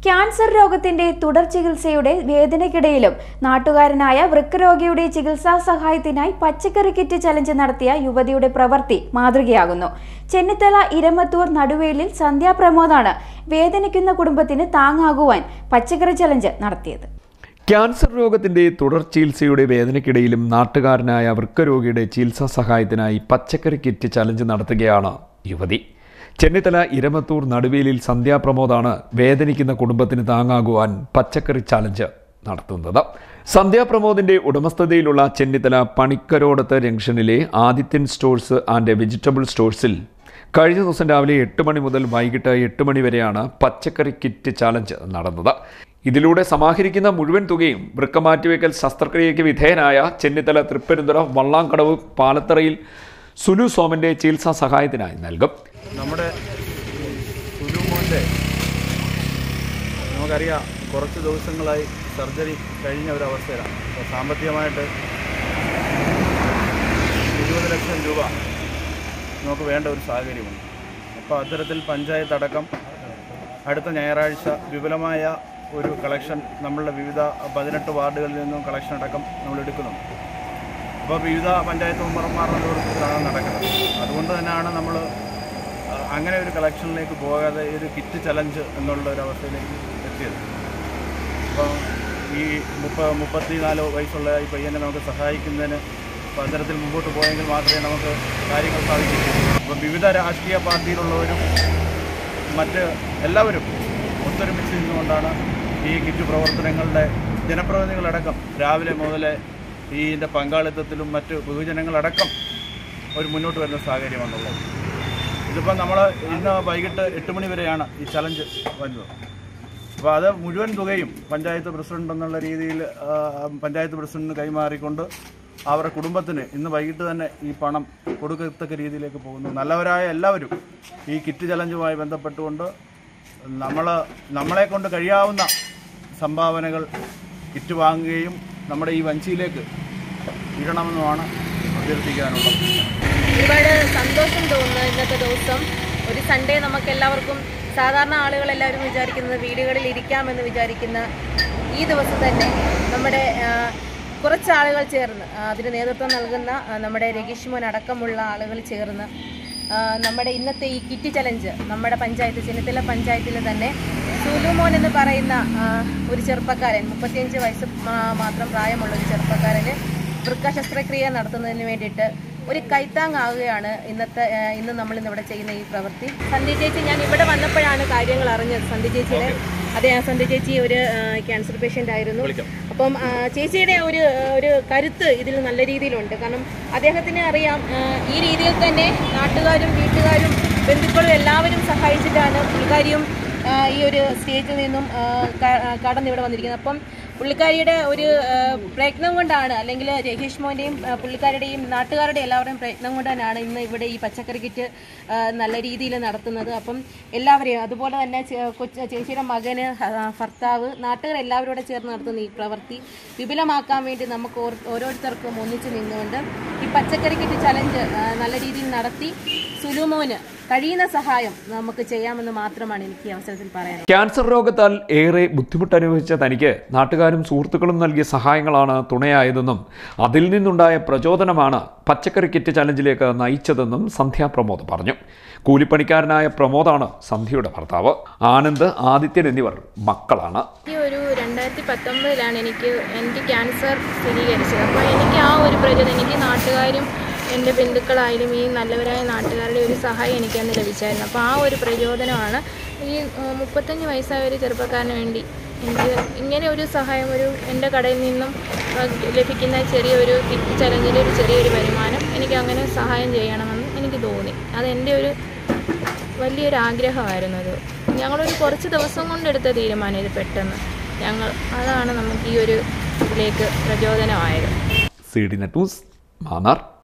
cancer രോഗത്തിന്റെ തുടർ ചികിത്സയുടെ വേദനയ്ക്കിടയിലും നാട്ടുകാരനായ വൃക്കരോഗിയുടെ ചികിത്സാ സഹായത്തിനായി പച്ചക്കറി കിറ്റ് ചലഞ്ച് നടത്തിയ യുവതിയുടെ പ്രവൃത്തി മാതൃകയാകുന്നു ചെന്നിത്തല ഇരമത്തൂർ നടുവേലിൽ സന്ധ്യാപ്രമോദാണ് വേദനിക്കുന്ന കുടുംബത്തിന് താങ്ങാകുവാൻ പച്ചക്കറി ചലഞ്ച് നടത്തിയത് ക്യാൻസർ രോഗത്തിന്റെ തുടർ ചികിത്സയുടെ വേദനയ്ക്കിടയിലും നാട്ടുകാരനായ വൃക്കരോഗിയുടെ ചികിത്സാ സഹായത്തിനായി പച്ചക്കറി കിറ്റ് ചലഞ്ച് നടത്തുകയാണ് യുവതി ചെന്നിത്തല ഇരമത്തൂർ നടുവേലിൽ സന്ധ്യാപ്രമോദാണ് വേദനിക്കുന്ന കുടുംബത്തിന് താങ്ങാകുവാൻ പച്ചക്കറി ചലഞ്ച് നടത്തുന്നത് സന്ധ്യാപ്രമോദിന്റെ ഉടമസ്ഥതയിലുള്ള ചെന്നിത്തല പണിക്കരോടത്ത് ജംഗ്ഷനിലെ ആദിത്യൻ സ്റ്റോഴ്സ് ആൻഡ് വെജിറ്റബിൾ സ്റ്റോഴ്സിൽ കഴിഞ്ഞ ദിവസം രാവിലെ എട്ട് മണി മുതൽ വൈകിട്ട് എട്ട് മണി വരെയാണ് പച്ചക്കറി കിറ്റ് ചാലഞ്ച് നടന്നത് ഇതിലൂടെ സമാഹരിക്കുന്ന മുഴുവൻ തുകയും വൃക്ക മാറ്റിവെക്കൽ ശസ്ത്രക്രിയയ്ക്ക് വിധേയനായ ചെന്നിത്തല തൃപ്പരുന്തുറ വള്ളാങ്കടവ് പാലത്തറയിൽ സുലു സോമന്റെ ചികിത്സാ സഹായത്തിനായി നൽകും നമ്മുടെ സുലുമോൻ്റെ നമുക്കറിയാം കുറച്ച് ദിവസങ്ങളായി സർജറി കഴിഞ്ഞ ഒരു അവസ്ഥയിലാണ് അപ്പോൾ സാമ്പത്തികമായിട്ട് ഇരുപത് ലക്ഷം രൂപ നമുക്ക് വേണ്ട ഒരു സാഹചര്യമുണ്ട് അപ്പോൾ അത്തരത്തിൽ പഞ്ചായത്ത് അടക്കം അടുത്ത ഞായറാഴ്ച വിപുലമായ ഒരു കളക്ഷൻ നമ്മളുടെ വിവിധ പതിനെട്ട് വാർഡുകളിൽ നിന്നും കളക്ഷൻ അടക്കം നമ്മൾ എടുക്കുന്നുണ്ട് അപ്പോൾ വിവിധ പഞ്ചായത്ത് മെമ്പർമാരുടെ നേതൃത്വത്തിലാണ് നടക്കുന്നത് അതുകൊണ്ട് തന്നെയാണ് നമ്മൾ അങ്ങനെ ഒരു കളക്ഷനിലേക്ക് പോകാതെ ഒരു കിറ്റ് ചലഞ്ച് എന്നുള്ള ഒരു അവസ്ഥയിലേക്ക് എത്തിയത് അപ്പോൾ ഈ മുപ്പ മുപ്പത്തിനാല് വയസ്സുള്ള ഈ പയ്യനെ നമുക്ക് സഹായിക്കുന്നതിന് അപ്പോൾ അത്തരത്തിൽ മുമ്പോട്ട് പോയെങ്കിൽ മാത്രമേ നമുക്ക് കാര്യങ്ങൾ സാധിക്കൂ അപ്പോൾ വിവിധ രാഷ്ട്രീയ പാർട്ടിയിലുള്ളവരും മറ്റ് എല്ലാവരും ഒത്തൊരുമിച്ച് നിന്നുകൊണ്ടാണ് ഈ കിറ്റ് പ്രവർത്തനങ്ങളുടെ ജനപ്രതിനിധികളടക്കം രാവിലെ മുതൽ ഈ ഇതിൻ്റെ പങ്കാളിത്തത്തിലും മറ്റ് ബഹുജനങ്ങളടക്കം ഒരു മുന്നോട്ട് വരുന്ന സാഹചര്യമാണുള്ളത് ഇതിപ്പോൾ നമ്മൾ ഇന്ന് വൈകിട്ട് എട്ട് മണി വരെയാണ് ഈ ചലഞ്ച് വരുന്നത് അപ്പോൾ അത് മുഴുവൻ തുകയും പഞ്ചായത്ത് പ്രസിഡന്റ് എന്നുള്ള രീതിയിൽ ആ, പഞ്ചായത്ത് പ്രസിഡന്റിന് കൈമാറിക്കൊണ്ട് അവരുടെ കുടുംബത്തിന് ഇന്ന് വൈകിട്ട് തന്നെ ഈ പണം കൊടുക്കത്തക്ക രീതിയിലേക്ക് പോകുന്നു നല്ലവരായ എല്ലാവരും ഈ കിറ്റ് ചലഞ്ചുമായി ബന്ധപ്പെട്ടുകൊണ്ട് നമ്മൾ നമ്മളെ കൊണ്ട് കഴിയാവുന്ന സംഭാവനകൾ കിറ്റ് വാങ്ങുകയും നമ്മുടെ ഈ വഞ്ചിയിലേക്ക് ഇടണമെന്നുമാണ് അഭ്യർത്ഥിക്കാനുള്ളത് ഒരുപാട് സന്തോഷം തോന്നുന്നു ഇന്നത്തെ ദിവസം ഒരു സൺഡേ നമുക്ക് എല്ലാവർക്കും സാധാരണ ആളുകൾ എല്ലാവരും വിചാരിക്കുന്നത് വീടുകളിൽ ഇരിക്കാമെന്ന് വിചാരിക്കുന്ന ഈ ദിവസം തന്നെ നമ്മുടെ ആ, കുറച്ച് ആളുകൾ ചേർന്ന് ആ, അതിന് നേതൃത്വം നൽകുന്ന ആ, നമ്മുടെ രഗീഷ് മോൻ അടക്കമുള്ള ആളുകൾ ചേർന്ന് ആ, നമ്മുടെ ഇന്നത്തെ ഈ കിറ്റ് ചലഞ്ച് നമ്മുടെ പഞ്ചായത്ത് ചെന്നിത്തല പഞ്ചായത്തിൽ തന്നെ സുലുമോൻ എന്ന് പറയുന്ന ആ, ഒരു ചെറുപ്പക്കാരൻ മുപ്പത്തിയഞ്ച് വയസ്സ് മാ- മാത്രം പ്രായമുള്ള ഒരു ചെറുപ്പക്കാരന് വൃക്ക ശസ്ത്രക്രിയ നടത്തുന്നതിന് വേണ്ടിയിട്ട് ഒരു കൈത്താങ്ങാവുകയാണ് ഇന്നത്തെ ആ, ഇന്ന് നമ്മൾ ഇന്നിവിടെ ചെയ്യുന്ന ഈ പ്രവൃത്തി സന്ധ്യ ചേച്ചി ഞാൻ ഇവിടെ വന്നപ്പോഴാണ് കാര്യങ്ങൾ അറിഞ്ഞത് സന്ധ്യ ചേച്ചിയുടെ അതെ ആ സന്ധ്യ ചേച്ചി ഒരു ആ, ക്യാൻസർ പേഷ്യൻ്റ് ആയിരുന്നു അപ്പം ആ, ചേച്ചിയുടെ ഒരു ആ, ഒരു കരുത്ത് ഇതിൽ നല്ല രീതിയിലുണ്ട് കാരണം അദ്ദേഹത്തിന് അറിയാം ആ, ഈ രീതിയിൽ തന്നെ നാട്ടുകാരും വീട്ടുകാരും ബന്ധുക്കളും എല്ലാവരും സഹായിച്ചിട്ടാണ് പുള്ളിക്കാരിയും ആ, ഈ ഒരു സ്റ്റേജിൽ നിന്നും ആ, ക- ആ, കടന്നിവിടെ വന്നിരിക്കുന്നത് അപ്പം പുള്ളിക്കാരിയുടെ ഒരു ആ, പ്രയത്നം കൊണ്ടാണ് അല്ലെങ്കിൽ രഹീഷ് മോൻ്റെയും ആ, പുള്ളിക്കാരുടെയും നാട്ടുകാരുടെ എല്ലാവരുടെയും പ്രയത്നം കൊണ്ട് തന്നെയാണ് ഇന്ന് ഇവിടെ ഈ പച്ചക്കറി കിറ്റ് ആ, നല്ല രീതിയിൽ നടത്തുന്നത് അപ്പം എല്ലാവരെയും അതുപോലെ തന്നെ ചെ- കൊച്ച് ചേച്ചിയുടെ മകന് ആ, ഭർത്താവ് നാട്ടുകാർ എല്ലാവരും കൂടെ ചേർന്ന് നടത്തുന്ന ഈ പ്രവൃത്തി വിപുലമാക്കാൻ വേണ്ടി നമുക്ക് ഓർ- ഓരോരുത്തർക്കും ഒന്നിച്ച് നിന്നുകൊണ്ട് ഈ പച്ചക്കറി കിറ്റ് ചലഞ്ച് ആ, നല്ല രീതിയിൽ നടത്തി സുലുമോന് കഴിയുന്ന സഹായം നമുക്ക് ചെയ്യാമെന്ന് മാത്രമാണ് എനിക്ക് ഈ അവസരത്തിൽ പറയാൻ ക്യാൻസർ രോഗത്താൽ ഏറെ ബുദ്ധിമുട്ടനുഭവിച്ച തനിക്ക് നാട്ടുകാരും സുഹൃത്തുക്കളും നൽകിയ സഹായങ്ങളാണ് തുണയായതെന്നും അതിൽ നിന്നുണ്ടായ പ്രചോദനമാണ് പച്ചക്കറി കിറ്റ് ചലഞ്ചിലേക്ക് നയിച്ചതെന്നും സന്ധ്യ പ്രമോദ് പറഞ്ഞു കൂലിപ്പണിക്കാരനായ പ്രമോദാണ് സന്ധ്യയുടെ ഭർത്താവ് ആനന്ദ് ആദിത്യൻ എന്നിവർ മക്കളാണ് എനിക്ക് ഒരു രണ്ടായിരത്തി പത്തൊമ്പതിലാണ് എനിക്ക് എനിക്ക് ക്യാൻസർ സ്ഥിരീകരിച്ചത് അപ്പോൾ എനിക്ക് ആ ഒരു പ്രചോദനം എനിക്ക് നാട്ടുകാരും എൻ്റെ ബന്ധുക്കളായാലും ഈ നല്ലവരായ നാട്ടുകാരുടെ ഒരു സഹായം എനിക്ക് അന്ന് ലഭിച്ചായിരുന്നു അപ്പോൾ ആ ഒരു പ്രചോദനമാണ് ഈ ഏഹ്, മുപ്പത്തഞ്ച് വയസ്സായ ഒരു ചെറുപ്പക്കാരന് വേണ്ടി എനിക്ക് ഇങ്ങനെ ഒരു സഹായം ഒരു എൻ്റെ കടയിൽ നിന്നും ഏഹ്, ലഭിക്കുന്ന ചെറിയൊരു കിറ്റ് ചലഞ്ചിൽ ഒരു ചെറിയൊരു വരുമാനം എനിക്ക് അങ്ങനെ സഹായം ചെയ്യണമെന്ന് എനിക്ക് തോന്നി അതെൻ്റെ ഒരു വലിയൊരു ആഗ്രഹമായിരുന്നു അത് ഞങ്ങളൊരു കുറച്ച് ദിവസം കൊണ്ടെടുത്ത തീരുമാനം ഇത് പെട്ടെന്ന് ഞങ്ങൾ അതാണ് നമുക്ക് ഈ ഒരു ഇതിലേക്ക് പ്രചോദനമായത് C D net news Mannar